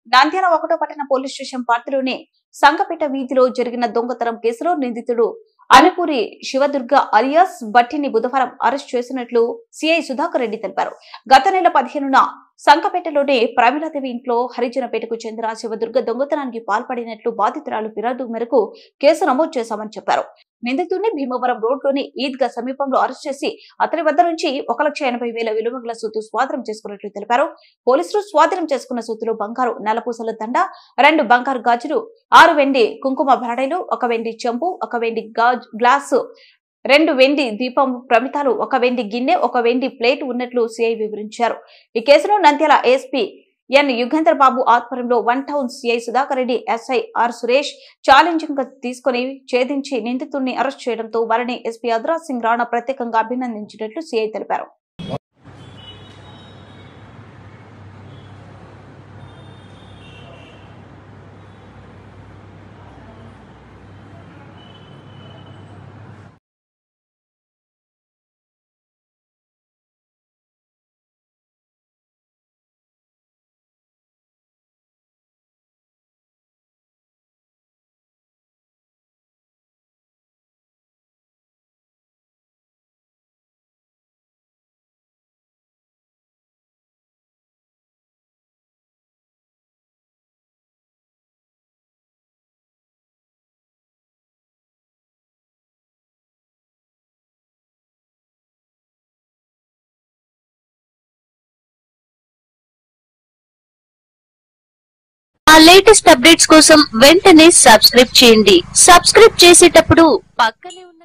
నంద్యాల ఒకటో పట్టణ police station పరిధిలోని సంగపేట వీధిలో జరిగిన దొంగతనం కేసులో నిందితుడు అనుపూరి శివదుర్గ అలియాస్ బట్టిని బుధవారం అరెస్ట్ చేసినట్లు సిఐ సుధాకర్ రెడ్డి తెలిపారు గత నెల పదిహేనున సంకపేటలోని ప్రమీలాదేవి ఇంట్లో హరిజనపేటకు చెందిన శివదుర్గ దొంగతనానికి పాల్పడినట్లు బాధితురాలు ఫిర్యాదు మేరకు కేసు నమోదు చేశామని చెప్పారు నిందితుడిని భీమవరం రోడ్లోని ఈద్గా సమీపంలో అరెస్ట్ చేసి అతని వద్ద నుంచి ఒక లక్ష ఎనభై వేల విలువ గల సొత్తు స్వాధీనం చేసుకున్నట్లు తెలిపారు పోలీసులు స్వాధీనం చేసుకున్న సొత్తులో బంగారు నల్లపూసల దండ రెండు బంగారు గాజులు ఆరు వెండి కుంకుమ భరడైలు ఒక వెండి చెంపు ఒక వెండి గాజు గ్లాసు రెండు వెండి దీపం ప్రమితాలు ఒక వెండి గిన్నె ఒక వెండి ప్లేట్ ఉన్నట్లు సిఐ వివరించారు ఈ కేసులో నంద్యాల ఎస్పీ ఎన్ యుగేంద్ర బాబు ఆధ్వర్యంలో one town CI Sudhakar Reddy SI R Suresh challenging గా తీసుకుని ఛేదించి నిందితుడిని అరెస్ట్ చేయడంతో వారిని ఎస్పీ అద్రాజ్ సింగ్ రాణా ప్రత్యేకంగా అభినందించినట్లు సిఐ తెలిపారు ఆ లేటెస్ట్ అప్డేట్స్ కోసం వెంటనే సబ్స్క్రైబ్ చేయండి సబ్స్క్రైబ్ చేసేటప్పుడు పక్కనే ఉన్న